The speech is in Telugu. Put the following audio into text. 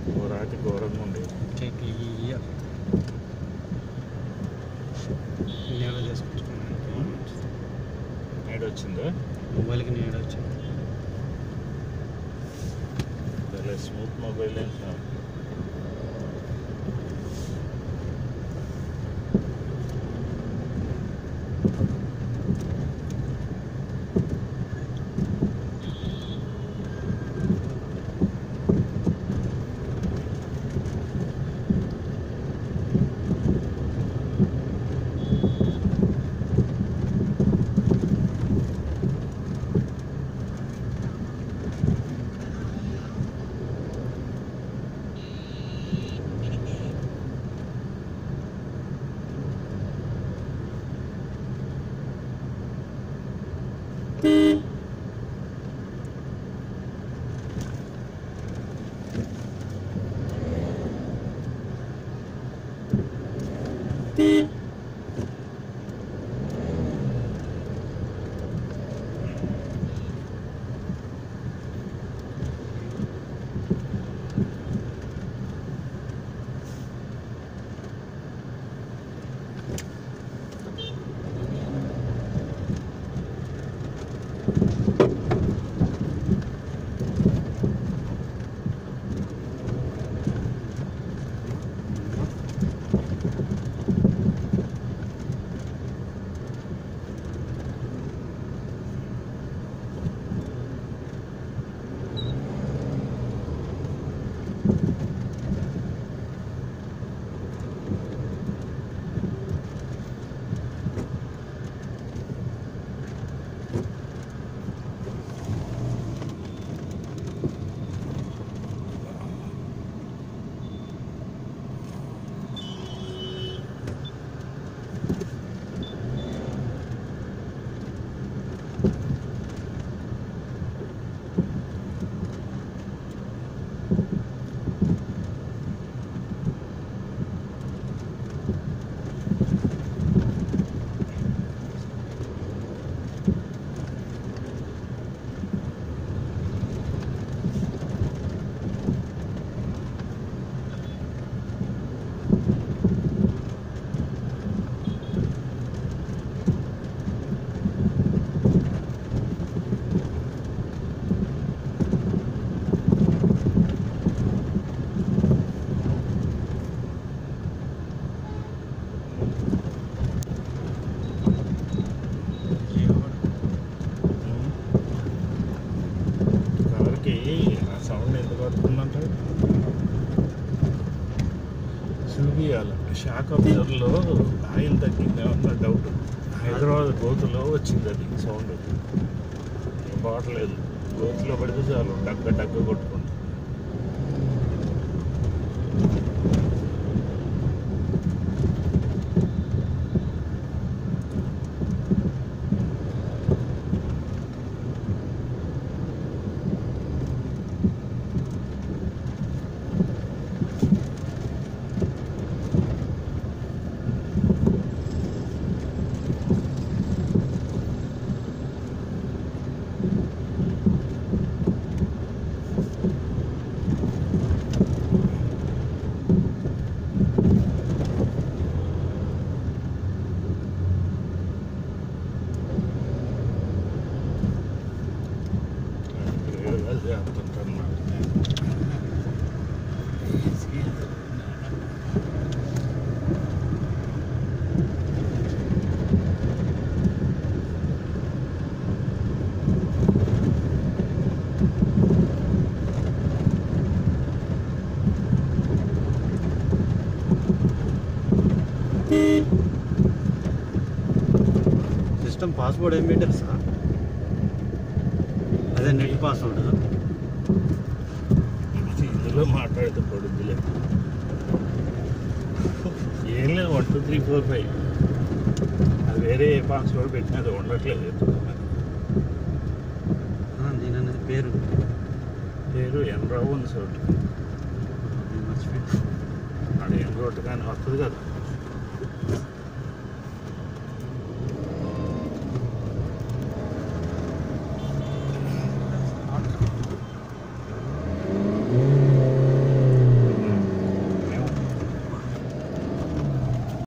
ఓ రాత్రి ఘోరంగా ఉండేది క్లియర్ నీడ చేసుకుంటున్నాను నైట్ వచ్చిందా మొబైల్కి నీడ వచ్చింది చాలా స్మూత్ మొబైల్ కార్కి ఆ సౌండ్ ఎందుకు వస్తుందంటే చూపియాలి షాక్ అబ్జర్వర్లో ఆయిల్ తగ్గిందేమన్న డౌట్ హైదరాబాద్ గోతులో వచ్చింది అది సౌండ్ బాగలేదు గోతులో పడితే చాలు డగ్గ డగ్గ కొట్టుకుంటుంది సిస్టమ్ పాస్వర్డ్ ఏం పెట్టారు సార్ అదే నెట్ పాస్వర్డ్ ఇందులో మాట్లాడితే పడుద్దిలే ఏం లేదు one two three four five అది వేరే పాస్వర్డ్ పెట్టినా అది ఉండట్లేదు ఎందుకో మరి. నేను అనేది పేరు పేరు ఎన్ రావు ఉంది చోటు మర్చిపోయి అది ఎన్ రోడ్డు కానీ వస్తుంది కదా